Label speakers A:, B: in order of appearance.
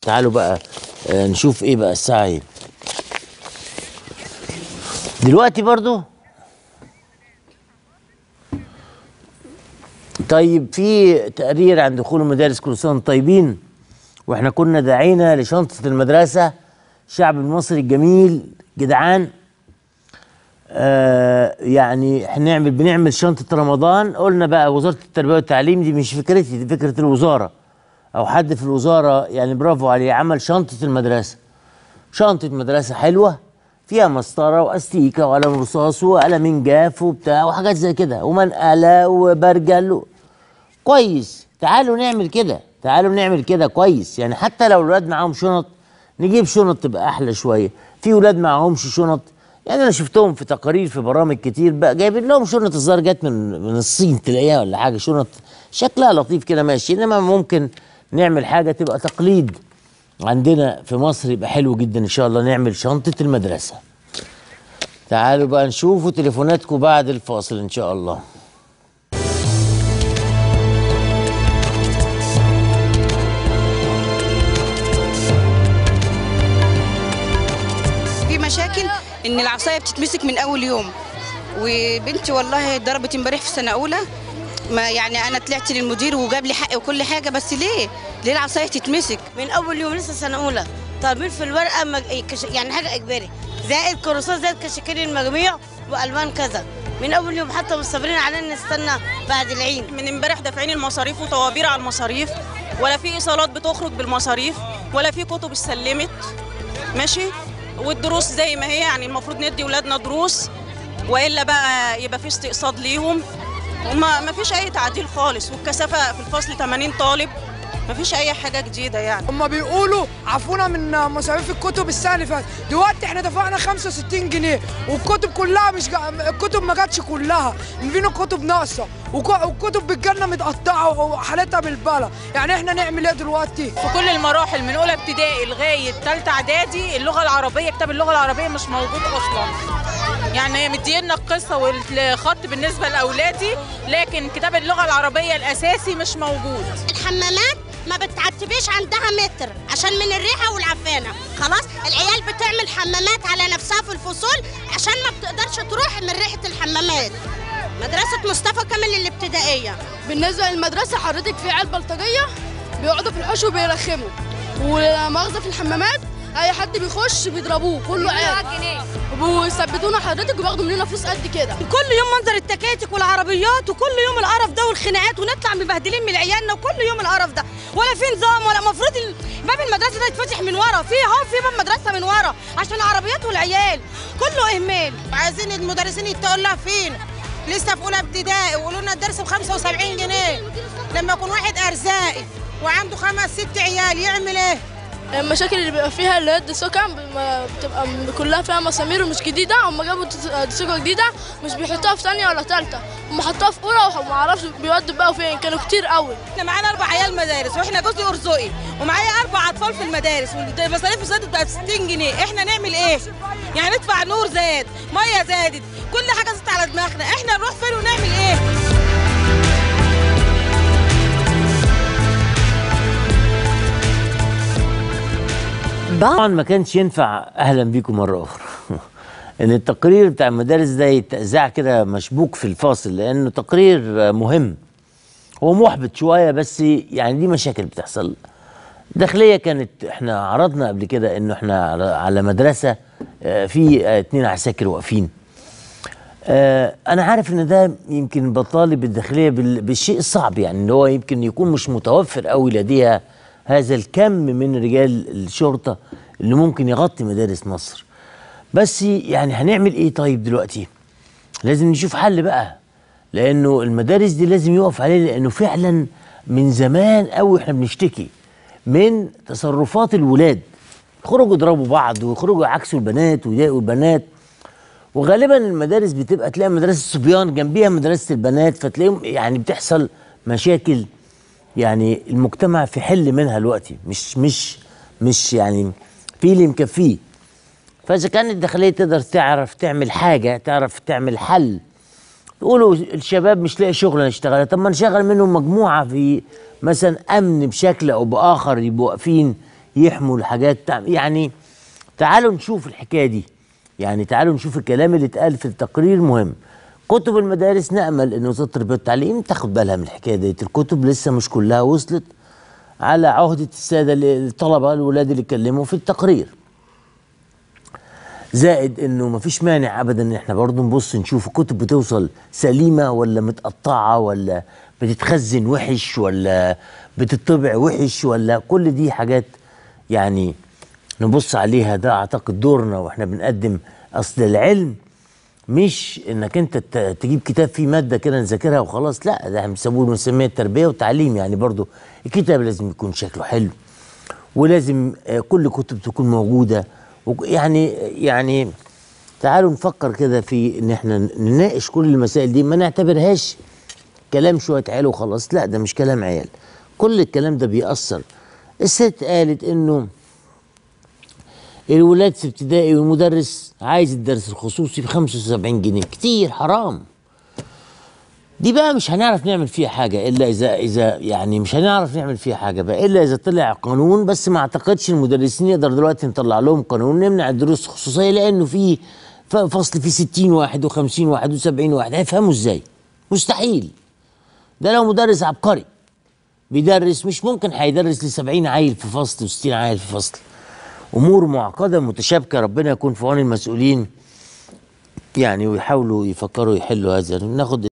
A: تعالوا بقى آه، نشوف ايه بقى الساعه ايه دلوقتي برضو طيب في تقرير عن دخول المدارس كل سنه وانتم طيبين واحنا كنا داعينا لشنطه المدرسه الشعب المصري الجميل جدعان آه يعني هنعمل بنعمل شنطه رمضان قلنا بقى وزاره التربيه والتعليم دي مش فكرتي دي فكره الوزاره او حد في الوزاره يعني برافو عليه عمل شنطه المدرسه شنطه مدرسه حلوه فيها مسطره واستيكه وقلم رصاص وقلم جاف وبتاع وحاجات زي كده ومنقله وبرجل و... كويس تعالوا نعمل كده تعالوا نعمل كده كويس يعني حتى لو الولاد معاهم شنط نجيب شنط تبقى احلى شويه في ولاد معاهمش شنط يعني انا شفتهم في تقارير في برامج كتير بقى جايبين لهم شنط الظاهر جت من من الصين تلاقيها ولا حاجه شنط شكلها لطيف كده ماشي انما ممكن نعمل حاجه تبقى تقليد عندنا في مصر يبقى حلو جدا ان شاء الله نعمل شنطه المدرسه تعالوا بقى نشوفوا تليفوناتكم بعد الفاصل ان شاء الله
B: في مشاكل ان العصايه بتتمسك من اول يوم وبنتي والله ضربت امبارح في سنه اولى ما يعني انا طلعت للمدير وجاب لي حقي وكل حاجه بس ليه ليه العصايه تتمسك
C: من اول يوم لسه سنه اولى طالبين في الورقه مج... كش... يعني حاجه اجباري زائد كورسات زائد كشاكيل المجميع والوان كذا من اول يوم حتى مصبرين علينا نستنى بعد العيد
D: من امبارح دافعين المصاريف وطوابير على المصاريف ولا في ايصالات بتخرج بالمصاريف ولا في كتب اتسلمت ماشي والدروس زي ما هي يعني المفروض ندي ولادنا دروس والا بقى يبقى في استقصاد ليهم وما ما فيش اي تعديل خالص والكثافه في الفصل 80 طالب ما فيش اي حاجه جديده يعني
E: هما بيقولوا عفونا من مصاريف الكتب السنه اللي فاتت دلوقتي احنا دفعنا 65 جنيه والكتب كلها مش جا... الكتب ما جاتش كلها فينا كتب ناقصه وك- والكتب بتجيلنا متقطعه وحالتها بالبلا يعني احنا نعمل ايه دلوقتي
F: في كل المراحل من اولى ابتدائي لغايه ثالثه اعدادي اللغه العربيه كتاب اللغه العربيه مش موجود اصلا يعني هي مدينا القصه والخط بالنسبه لاولادي لكن كتاب اللغه العربيه الاساسي مش موجود
C: الحمامات ما بتعتبيش عندها متر عشان من الريحه والعفانه خلاص العيال بتعمل حمامات على نفسها في الفصول عشان ما بتقدرش تروح من ريحه الحمامات مدرسه مصطفى كامل الابتدائيه
G: بالنسبه للمدرسه حضرتك في عيال بلطجيه بيقعدوا في الحوش وبيرخموا ومؤاخذه في الحمامات اي حد بيخش بيضربوه كله عيال ويثبتونا حضرتك وبياخدوا مننا فلوس قد كده
B: كل يوم منظر التكاتك والعربيات وكل يوم القرف ده والخناقات ونطلع مبهدلين من عيالنا وكل يوم القرف ده ولا في نظام ولا المفروض ال- باب المدرسه ده يتفتح من ورا في اهو في باب مدرسه من ورا عشان العربيات والعيال كله اهمال
H: عايزين المدرسين يتقوا لها فين لسه في اولى ابتدائي ويقولوا لنا الدرس ب 75 جنيه لما يكون واحد ارزاقي وعنده خمس ست عيال يعمل ايه؟
G: المشاكل اللي بيبقى فيها اللي هي الدسوكة ما بتبقى م- كلها فيها مسامير ومش جديدة هم جابوا دس- دسوكة جديدة مش بيحطوها في ثانية ولا ثالثة هم حطوها في أولى وما اعرفش بيودوا بقى فين كانوا كتير قوي
B: احنا معانا اربع عيال مدارس واحنا جزء ارزقي ومعايا اربع اطفال في المدارس والمصاريف زادت بقت 60 جنيه احنا نعمل ايه يعني ندفع نور زاد ميه زادت كل حاجه زادت على دماغنا احنا نروح فين ونعمل ايه
A: طبعا ما كانش ينفع اهلا بيكم مره اخرى ان التقرير بتاع المدارس ده يتذاع كده مشبوك في الفاصل لانه تقرير مهم هو محبط شويه بس يعني دي مشاكل بتحصل داخليه كانت احنا عرضنا قبل كده انه احنا على- على مدرسه آه، في آه، اتنين عساكر واقفين آه، انا عارف ان ده يمكن بطالب الداخليه بال- بالشيء الصعب يعني ان هو يمكن يكون مش متوفر قوي لديها هذا الكم من رجال الشرطه اللي ممكن يغطي مدارس مصر بس يعني هنعمل ايه طيب دلوقتي لازم نشوف حل بقى لانه المدارس دي لازم يقف عليه لانه فعلا من زمان قوي احنا بنشتكي من تصرفات الولاد يخرجوا يضربوا بعض ويخرجوا يعكسوا البنات ويضايقوا البنات وغالبا المدارس بتبقى تلاقي مدرسه الصبيان جنبيها مدرسه البنات فتلاقيهم يعني بتحصل مشاكل يعني المجتمع في حل منها دلوقتي مش مش مش يعني في اللي مكفيه فاذا كانت الداخليه تقدر تعرف تعمل حاجه تعرف تعمل حل يقولوا الشباب مش لاقي شغل نشتغلها طب ما نشغل منهم مجموعه في مثلا امن بشكل او باخر يبقوا واقفين يحموا الحاجات تع- يعني تعالوا نشوف الحكايه دي يعني تعالوا نشوف الكلام اللي اتقال في التقرير مهم كتب المدارس نامل ان وزاره التربيه والتعليم تاخد بالها من الحكايه ديت الكتب لسه مش كلها وصلت على عهده الساده اللي- الطلبه الولاد اللي اتكلموا في التقرير زائد انه مفيش مانع ابدا ان احنا برضه نبص نشوف الكتب بتوصل سليمه ولا متقطعه ولا بتتخزن وحش ولا بتطبع وحش ولا كل دي حاجات يعني نبص عليها ده اعتقد دورنا واحنا بنقدم اصل العلم مش انك انت ت- تجيب كتاب فيه ماده كده نذاكرها وخلاص لا ده احنا بنسموه بنسميه التربيه والتعليم يعني برضه الكتاب لازم يكون شكله حلو ولازم آه، كل كتب تكون موجوده وك- يعني يعني تعالوا نفكر كده في ان احنا نناقش كل المسائل دي ما نعتبرهاش كلام شويه عيال وخلاص لا ده مش كلام عيال كل الكلام ده بيأثر الست قالت انه الولاد في ابتدائي والمدرس عايز الدرس الخصوصي ب 75 جنيه كتير حرام دي بقى مش هنعرف نعمل فيها حاجة إلا إذا إذا يعني مش هنعرف نعمل فيها حاجة بقى إلا إذا طلع قانون بس ما أعتقدش المدرسين يقدر دلوقتي نطلع لهم قانون نمنع الدروس الخصوصية لأنه في ف- فصل فيه 60 واحد و50 واحد و70 واحد هيفهموا إزاي؟ مستحيل ده لو مدرس عبقري بيدرس مش ممكن هيدرس ل 70 عيل في فصل و60 عيل في فصل امور معقده متشابكه ربنا يكون في عون المسؤولين يعني ويحاولوا يفكروا يحلوا هذا ناخد